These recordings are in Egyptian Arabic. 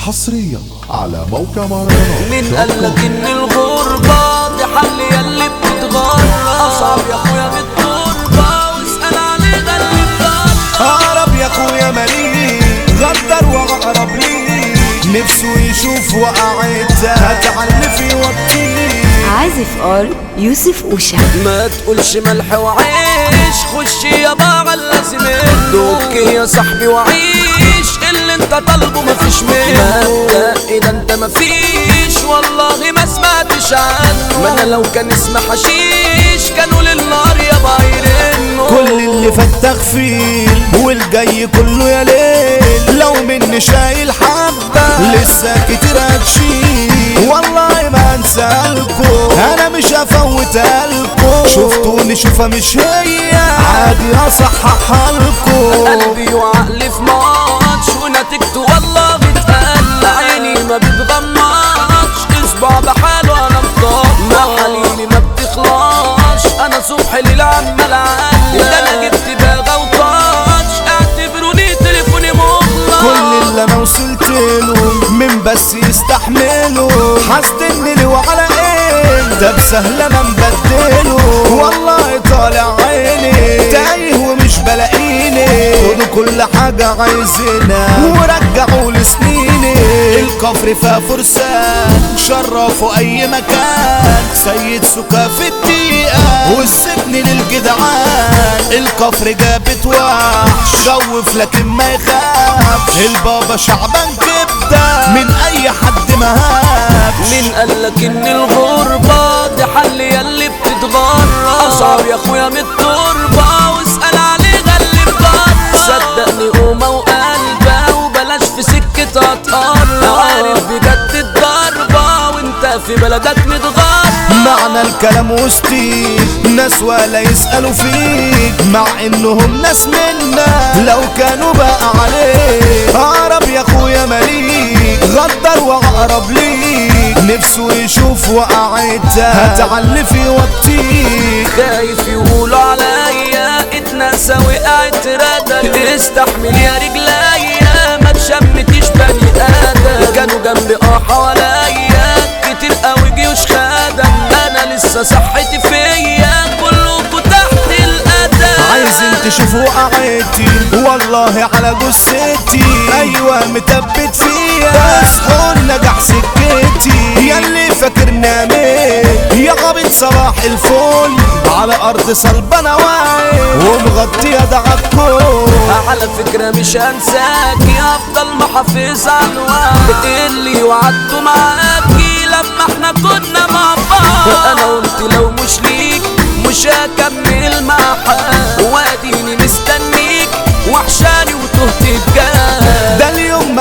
حصريا على موقع مهرجانات مين قالك ان الغربة دي حل ياللي بتتغرب اصعب يا اخويا من التربة واسأل عليه ده اللي بضل اقرب يا اخويا مالي غدر واقرب لي نفسه يشوف وقعتها هتعلي في وطيه عازف ار يوسف اوشا ما تقولش ملح وعيش خش يا باغا لازم دوك يا صاحبي وعيش اللي انت طالبه مفيش منه مبدأ ده انت مفيش والله ما سمعتش عنه ما انا لو كان اسمه حشيش كانوا للنار يا بايرينه كل اللي فات تغفيل والجاي كله يا ليل لو مني شايل حبة لسه كتير هتشيل والله ما انسالكم انا مش هفوتها لكم شفتوني شوفها مش هي عادي اصححها لكم قلبي وعقلي في ماتش ونتيجته والله بتقل عيني ما بتغمضش اسبوع بحاله انا مطمن حليمي ما بتخلصش انا صبح ليل عمال اعلم ده انا جبت باغا وطاتش اعتبروني تليفوني مغلق كل اللي انا وصلت له من بس يستحمله حاسدني لي وعلى ايه ده بسهل انا مبدله والله طالع عيني تايه ومش بلاقيني خدوا كل حاجة عايزينها ورجعوا لسنيني الكفر فيها فرسان شرفوا اي مكان سيد سكا في الدقيقة والسجن للجدعان الكفر جابت وحش خوف لكن ما يخافش البابا شعبان كبدة من اي حد ما هابش مين قالك ان الغربة دي حل ياللي بتتغرب اصعب يا اخويا من التربة واسأل عليه غلي بره صدقني قومة وقلبة وبلاش في سكة هتقرب عارف بجد الضربة وانت في بلدك متغرب معنى الكلام وسطي ناس ولا يسألوا فيك مع انهم ناس منا لو كانوا بقى عليك اقرب يا اخويا ماليك غدر واقرب ليك نفسه يشوف وقعتها هتعلي في وطيك خايف يقولوا عليا اتنسى وقعت ردك استحمل يا رجليا ما تشمتيش بني ادم كانوا جنبي اه حواليا كتير قوي جيوش خدم انا لسه صحتي فيا كلكوا تحت القدم عايزين تشوفوا وقعتي والله على جثتي ايوه متبت فيها بس نجح سكتي ياللي فاكرنا مين يا غابت صباح الفل على ارض صلبانه واعي ومغطيه دعكو على فكرة مش هنساكي افضل محافظ على الوقت اللي وعدته معاكي لما احنا كنا مع بعض انا قلت لو مش ليك مش هكمل معاك واديني مستنيك وحشاني وتهت بجد ده اليوم ما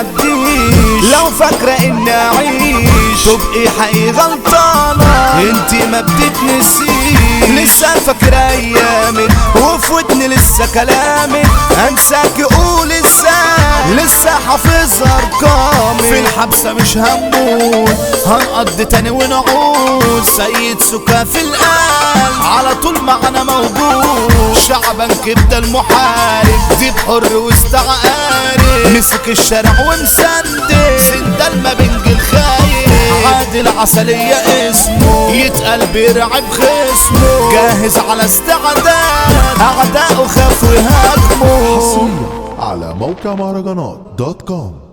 بيعديش لو فاكرة اني اعيش تبقي حقيقي غلطانة انتي ما بتتنسيش لسه فاكرة ايامك وفي ودني لسه كلامك انساك قول ازاي لسه حافظ ارقامك في الحبسة مش هنموت هنقضي تاني ونعود سيد سكا في القلب على طول معانا موجود شعبا كبده المحارب دي بحر وسط عقارب مسك الشارع ومسندل سندال ما بنج الخايف عادل عسلية اسمه يتقل بيرعب خصمه جاهز على استعداد اعدائه خافوا يهاجموا حصريا على موقع مهرجانات دوت كوم